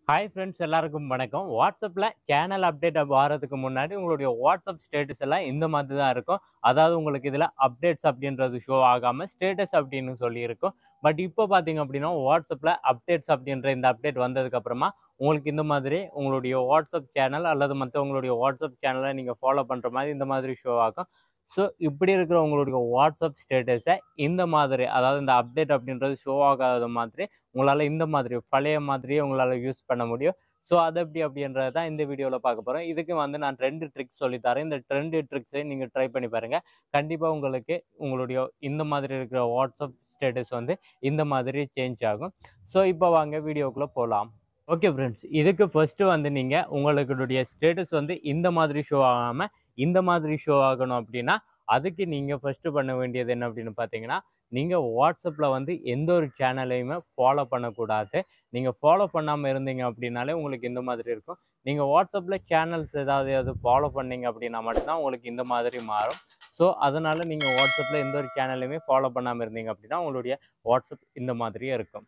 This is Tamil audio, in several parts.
ஹாய் ஃப்ரெண்ட்ஸ் எல்லாருக்கும் வணக்கம் வாட்ஸ்அப்பில் சேனல் அப்டேட் வரதுக்கு முன்னாடி உங்களுடைய வாட்ஸ்அப் ஸ்டேட்டஸ் எல்லாம் இந்த மாதிரி தான் இருக்கும் அதாவது உங்களுக்கு இதில் அப்டேட்ஸ் அப்படின்றது ஷோ ஆகாமல் ஸ்டேட்டஸ் அப்படின்னு சொல்லியிருக்கும் பட் இப்போ பார்த்தீங்க அப்படின்னா வாட்ஸ்அப்பில் அப்டேட்ஸ் அப்படின்ற இந்த அப்டேட் வந்ததுக்கப்புறமா உங்களுக்கு இந்த மாதிரி உங்களுடைய வாட்ஸ்அப் சேனல் அல்லது மற்ற உங்களுடைய வாட்ஸ்அப் சேனலை நீங்கள் ஃபாலோ பண்ணுற மாதிரி இந்த மாதிரி ஷோ ஆகும் ஸோ இப்படி இருக்கிற உங்களுடைய வாட்ஸ்அப் ஸ்டேட்டஸை இந்த மாதிரி அதாவது இந்த அப்டேட் அப்படின்றது ஷோ ஆகாத மாதிரி உங்களால் இந்த மாதிரி பழைய மாதிரியே உங்களால் யூஸ் பண்ண முடியும் ஸோ அது எப்படி அப்படின்றத தான் இந்த வீடியோவில் பார்க்க போகிறோம் இதுக்கு வந்து நான் ரெண்டு ட்ரிக்ஸ் சொல்லித்தரேன் இந்த ரெண்டு ட்ரிக்ஸை நீங்கள் ட்ரை பண்ணி பாருங்கள் கண்டிப்பாக உங்களுக்கு உங்களுடைய இந்த மாதிரி இருக்கிற வாட்ஸ்அப் ஸ்டேட்டஸ் வந்து இந்த மாதிரி சேஞ்ச் ஆகும் ஸோ இப்போ வாங்க வீடியோக்குள்ளே போகலாம் ஓகே ஃப்ரெண்ட்ஸ் இதுக்கு ஃபர்ஸ்ட்டு வந்து நீங்கள் உங்களுடைய ஸ்டேட்டஸ் வந்து இந்த மாதிரி ஷோ ஆகாமல் இந்த மாதிரி ஷோ ஆகணும் அப்படின்னா அதுக்கு நீங்கள் ஃபஸ்ட்டு பண்ண வேண்டியது என்ன அப்படின்னு பார்த்தீங்கன்னா நீங்கள் வாட்ஸ்அப்பில் வந்து எந்த ஒரு சேனலையுமே ஃபாலோ பண்ணக்கூடாது நீங்கள் ஃபாலோ பண்ணாமல் இருந்தீங்க அப்படின்னாலே உங்களுக்கு இந்த மாதிரி இருக்கும் நீங்கள் வாட்ஸ்அப்பில் சேனல்ஸ் ஏதாவது ஏதாவது ஃபாலோ பண்ணீங்க அப்படின்னா மட்டும்தான் உங்களுக்கு இந்த மாதிரி மாறும் ஸோ அதனால் நீங்கள் வாட்ஸ்அப்பில் எந்த ஒரு சேனலையுமே ஃபாலோ பண்ணாமல் இருந்தீங்க அப்படின்னா உங்களுடைய வாட்ஸ்அப் இந்த மாதிரியே இருக்கும்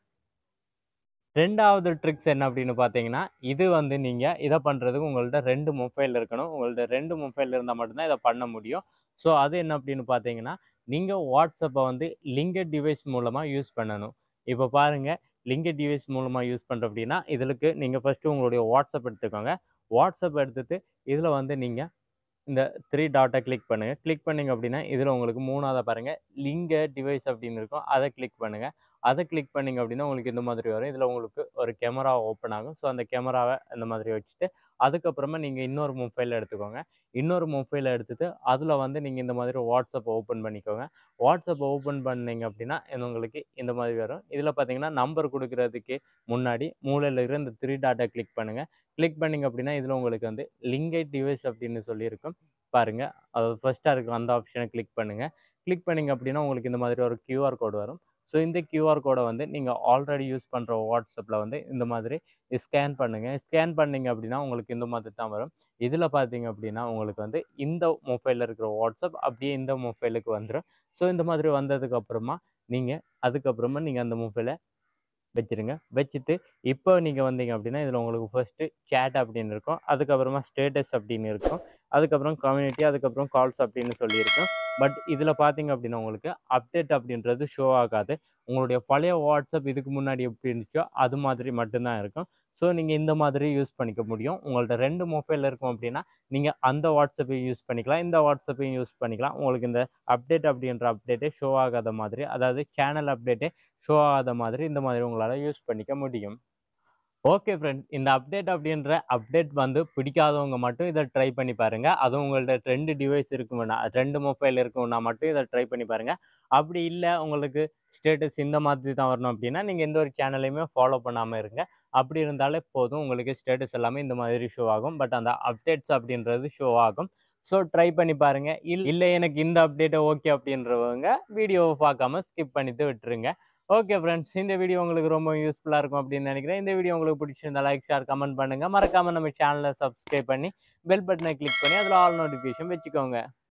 ரெண்டாவது ட்ரிக்ஸ் என்ன அப்படின்னு பார்த்தீங்கன்னா இது வந்து நீங்கள் இதை பண்ணுறதுக்கு உங்கள்ட்ட ரெண்டு மொபைல் இருக்கணும் உங்கள்ட்ட ரெண்டு மொபைல் இருந்தால் மட்டும்தான் இதை பண்ண முடியும் ஸோ அது என்ன அப்படின்னு பார்த்தீங்கன்னா நீங்கள் வாட்ஸ்அப்பை வந்து லிங்கட் டிவைஸ் மூலமாக யூஸ் பண்ணணும் இப்போ பாருங்கள் லிங்கட் டிவைஸ் மூலமாக யூஸ் பண்ணுற அப்படின்னா இதுக்கு நீங்கள் ஃபஸ்ட்டு உங்களுடைய வாட்ஸ்அப் எடுத்துக்கோங்க வாட்ஸ்அப் எடுத்துட்டு இதில் வந்து நீங்கள் இந்த த்ரீ டாட்டை கிளிக் பண்ணுங்கள் கிளிக் பண்ணிங்க அப்படின்னா இதில் உங்களுக்கு மூணாவதாக பாருங்கள் லிங்க டிவைஸ் அப்படின்னு இருக்கும் அதை கிளிக் பண்ணுங்கள் அதை கிளிக் பண்ணிங்க அப்படின்னா உங்களுக்கு இந்த மாதிரி வரும் இதில் உங்களுக்கு ஒரு கேமரா ஓப்பன் ஆகும் ஸோ அந்த கேமராவை இந்த மாதிரி வச்சுட்டு அதுக்கப்புறமா நீங்கள் இன்னொரு மொபைல் எடுத்துக்கோங்க இன்னொரு மொபைலை எடுத்துட்டு அதில் வந்து நீங்கள் இந்த மாதிரி வாட்ஸ்அப் ஓப்பன் பண்ணிக்கோங்க வாட்ஸ்அப் ஓப்பன் பண்ணீங்க அப்படின்னா இது உங்களுக்கு இந்த மாதிரி வரும் இதில் பார்த்தீங்கன்னா நம்பர் கொடுக்கறதுக்கு முன்னாடி மூலையில் இருக்கிற இந்த த்ரீ டாட்டை கிளிக் பண்ணுங்கள் கிளிக் பண்ணிங்க அப்படின்னா இதில் உங்களுக்கு வந்து லிங்கைட் டிவைஸ் அப்படின்னு சொல்லியிருக்கும் பாருங்கள் அது ஃபஸ்ட்டாக இருக்கும் அந்த ஆப்ஷனை கிளிக் பண்ணுங்கள் கிளிக் பண்ணிங்க அப்படின்னா உங்களுக்கு இந்த மாதிரி ஒரு கியூஆர் கோடு வரும் ஸோ இந்த கியூஆர் கோடை வந்து நீங்கள் ஆல்ரெடி யூஸ் பண்ணுற வாட்ஸ்அப்பில் வந்து இந்த மாதிரி ஸ்கேன் பண்ணுங்கள் ஸ்கேன் பண்ணிங்க அப்படின்னா உங்களுக்கு இந்த மாதிரி தான் வரும் இதில் பார்த்தீங்க அப்படின்னா உங்களுக்கு வந்து இந்த மொபைலில் இருக்கிற வாட்ஸ்அப் அப்படியே இந்த மொபைலுக்கு வந்துடும் ஸோ இந்த மாதிரி வந்ததுக்கு அப்புறமா நீங்கள் அதுக்கப்புறமா நீங்கள் அந்த மொபைலை வச்சுருங்க வச்சுட்டு இப்போ நீங்கள் வந்தீங்க அப்படின்னா இதில் உங்களுக்கு ஃபர்ஸ்ட்டு சேட் அப்படின்னு இருக்கும் அதுக்கப்புறமா ஸ்டேட்டஸ் அப்படின்னு இருக்கும் அதுக்கப்புறம் கம்யூனிட்டி அதுக்கப்புறம் கால்ஸ் அப்படின்னு சொல்லியிருக்கும் பட் இதில் பார்த்தீங்க அப்படின்னா உங்களுக்கு அப்டேட் அப்படின்றது ஷோ ஆகாது உங்களுடைய பழைய வாட்ஸ்அப் இதுக்கு முன்னாடி எப்படி இருந்துச்சோ அது மாதிரி மட்டும்தான் இருக்கும் ஸோ நீங்கள் இந்த மாதிரி யூஸ் பண்ணிக்க முடியும் உங்கள்ட்ட ரெண்டு மொபைல் இருக்கும் அப்படின்னா நீங்கள் அந்த வாட்ஸ்அப்பையும் யூஸ் பண்ணிக்கலாம் இந்த வாட்ஸ்அப்பையும் யூஸ் பண்ணிக்கலாம் உங்களுக்கு இந்த அப்டேட் அப்படின்ற அப்டேட்டே ஷோ ஆகாத மாதிரி அதாவது சேனல் அப்டேட்டே ஷோ ஆகாத மாதிரி இந்த மாதிரி உங்களால் யூஸ் பண்ணிக்க முடியும் ஓகே ஃப்ரெண்ட் இந்த அப்டேட் அப்படின்ற அப்டேட் வந்து பிடிக்காதவங்க மட்டும் இதை ட்ரை பண்ணி பாருங்கள் அதுவும் உங்கள்ட்ட ரெண்டு டிவைஸ் இருக்கும்னா ரெண்டு மொபைல் இருக்கும்னா மட்டும் இதை ட்ரை பண்ணி பாருங்கள் அப்படி இல்லை உங்களுக்கு ஸ்டேட்டஸ் இந்த மாதிரி தான் வரணும் அப்படின்னா நீங்கள் எந்த ஒரு சேனலையுமே ஃபாலோ பண்ணாமல் இருங்க அப்படி இருந்தாலே போதும் உங்களுக்கு ஸ்டேட்டஸ் எல்லாமே இந்த மாதிரி ஷோ ஆகும் பட் அந்த அப்டேட்ஸ் அப்படின்றது ஷோ ஆகும் ஸோ ட்ரை பண்ணி பாருங்கள் இல் இல்லை எனக்கு இந்த அப்டேட்டை ஓகே அப்படின்றவங்க வீடியோவை பார்க்காம ஸ்கிப் பண்ணிட்டு விட்டுருங்க ஓகே ஃப்ரெண்ட்ஸ் இந்த வீடியோ உங்களுக்கு ரொம்ப யூஸ்ஃபுல்லாக இருக்கும் அப்படின்னு நினைக்கிறேன் இந்த வீடியோ உங்களுக்கு பிடிச்சிருந்தா லைக் ஷேர் கமெண்ட் பண்ணுங்கள் மறக்காமல் நம்ம சேனலை சப்ஸ்கிரைப் பண்ணி பெல் பட்டனை கிளிக் பண்ணி அதில் ஆல் நோட்டிஃபிகேஷன் வச்சுக்கோங்க